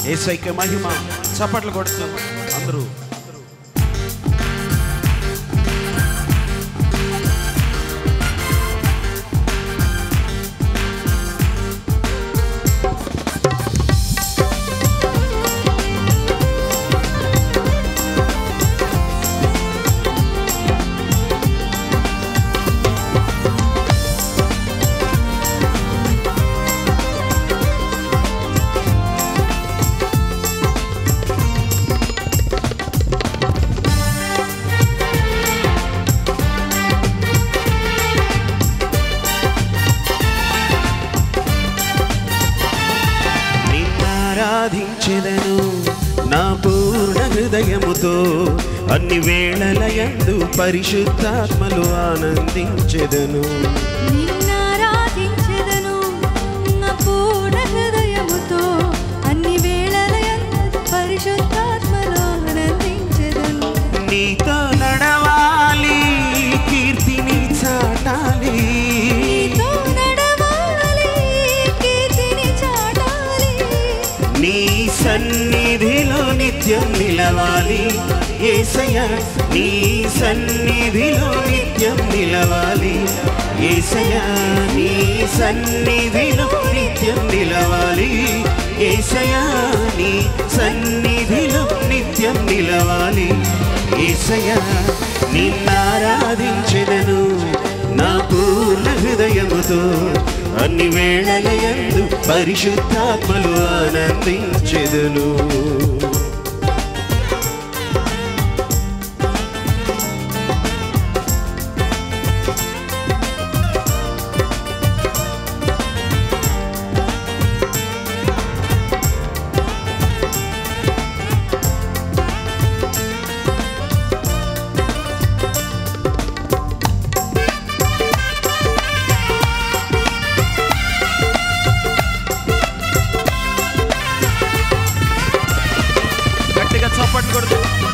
ఏసైక్య మహిమ చప్పట్లు కొడుతూ అందరూ నిన్నారాధించెదను నా పూర్ణ హృదయముతో అన్ని వేళలయందు పరిశుద్ధాత్మలు ఆనందించెదను నిన్నారాధించెదను నా పూర్ణ హృదయముతో అన్ని వేళలయందు పరిశుద్ధాత్మలో ఆనందించెదను నీతో నడవాలి కీర్తిని చాటాలి నీతో నడవాలి కీర్తిని చాటాలి నీ సన్నిధిలో నిత్యం నిలవాలి ఏసయ్య నీ సన్నిధిలో నిత్యం నిలవాలి ఏసయ్య నీ సన్నిధిలో నిత్యం నిలవాలి ఏసయ్య నీ సన్నిధిలో నిత్యం నిలవాలి ఏసయ్య నిన్నారాధించెదను నా పూర్ణ హృదయముతో అన్ని వేళలయందు పరిశుద్ధాత్మలు ఆనందించెదను గట్టిగా చప్పట్లు కొడుతూ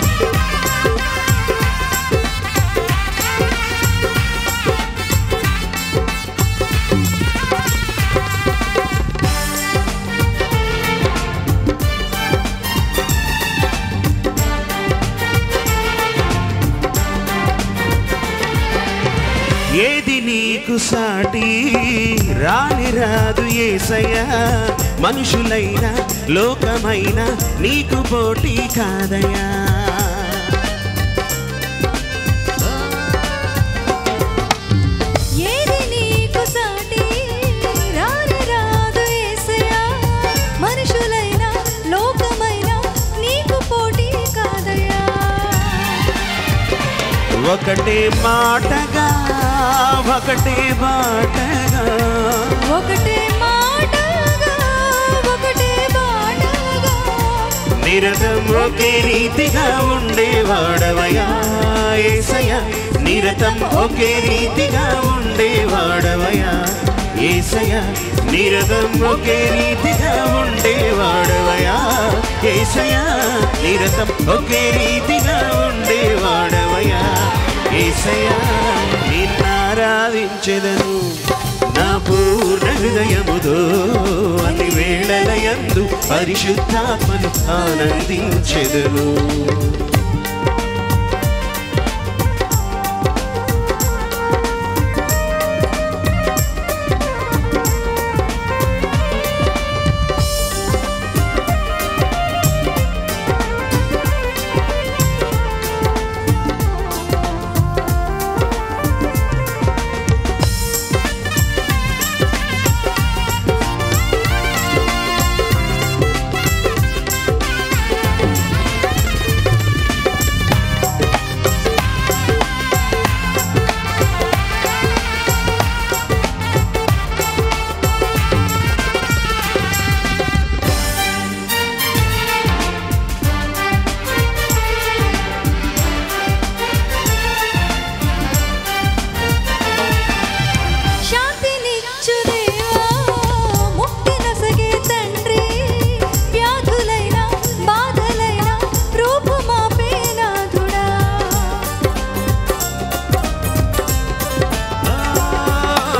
ఏది నీకు సాటి రాని రాదు ఏసయ్య మనుషులైన లోకమైన నీకు పోటీ కాదయా ఏది నీకు సాటి రాని రాదు యేసయ్యా మనుషులైన లోకమైన నీకు పోటీ కాదయ్యా ఒకటే మాటగా ఒకటే బాటగా ఒకటే మాటగా ఒకటే బాటగా నిరతం ఒకే రీతిగా ఉండేవాడవయా ఏసయ నిరతం ఒకే రీతిగా ఉండేవాడవయా ఏసయ నిరతం ఒకే రీతిగా ఉండేవాడవయా ఏసయ నిరతం ఒకే రీతిగా ఉండేవాడవయా ఏసయ నిన్నారాధించెదను నా పూర్ణ హృదయముతో అన్ని వేళలయందు పరిశుద్ధాత్మను ఆనందించెదను శాంతినిచ్చు దేవా ముక్తి నొసగే తండ్రి వ్యాధులైన బాధలైన రూపుమాపే నాథుడా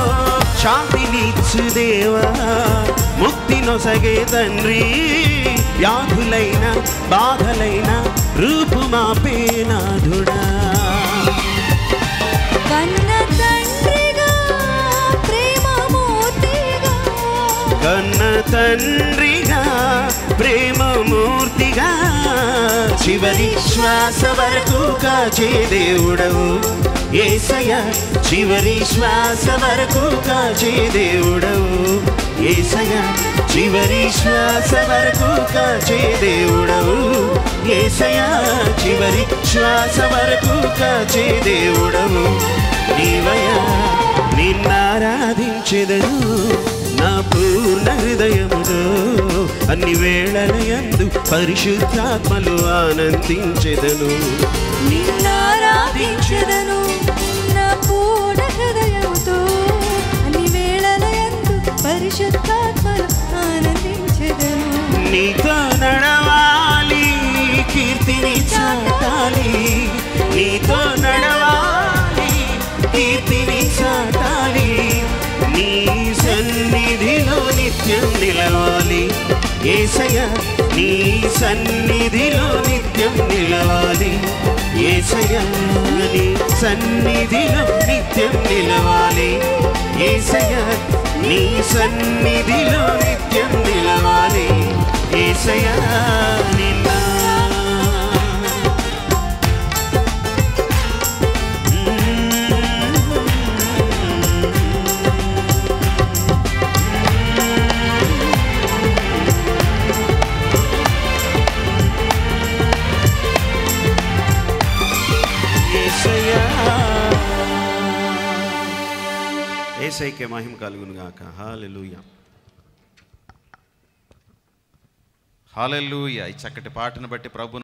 శాంతినిచ్చు దేవా ముక్తి నొసగే తండ్రి వ్యాధులైన బాధలైన రూపుమాపేనాథుడా కన్న తండ్రిగా ప్రేమమూర్తిగా కన్న తండ్రిగా ప్రేమమూర్తిగా చివరి శ్వాస వరకు కాచే దేవుడవు ఏసయ చివరి శ్వాస వరకు కాచే దేవుడవు ఏసయ చివరి శ్వాస వరకు కాచే దేవుడవు ఏసయ చివరి శ్వాస వరకు కాచే దేవుడవు నీవయా నిన్నారాధించెదను నా పూర్ణ హృదయములో అన్ని వేళలయందు పరిశుద్ధాత్మలు ఆనందించెదను నిన్నారాధించెదను నా పూర్ణ హృదయముతో అన్ని వేళలయందు పరిశుద్ధాత్మలు ఆనందించెదను నీతో నడవాలి కీర్తిని చాటాలి నీతో నడవాలి కీర్తిని చాటాలి నీ సన్నిధిలో నిత్యం నిలవాలి ఏసయ నీ సన్నిధిలో నిత్యం నిలవాలి ఏసయ నీ సన్నిధిలో నిత్యం నిలవాలి ఏసయ నీ సన్నిధిలో నిత్యం నిలవాలి ఏసయ నిన్న ఏసయ్యా ఏసైకే మహిమ కలుగును గాక హాలెలూయా హాలెలూయా ఈ చక్కటి పాటను బట్టి ప్రభు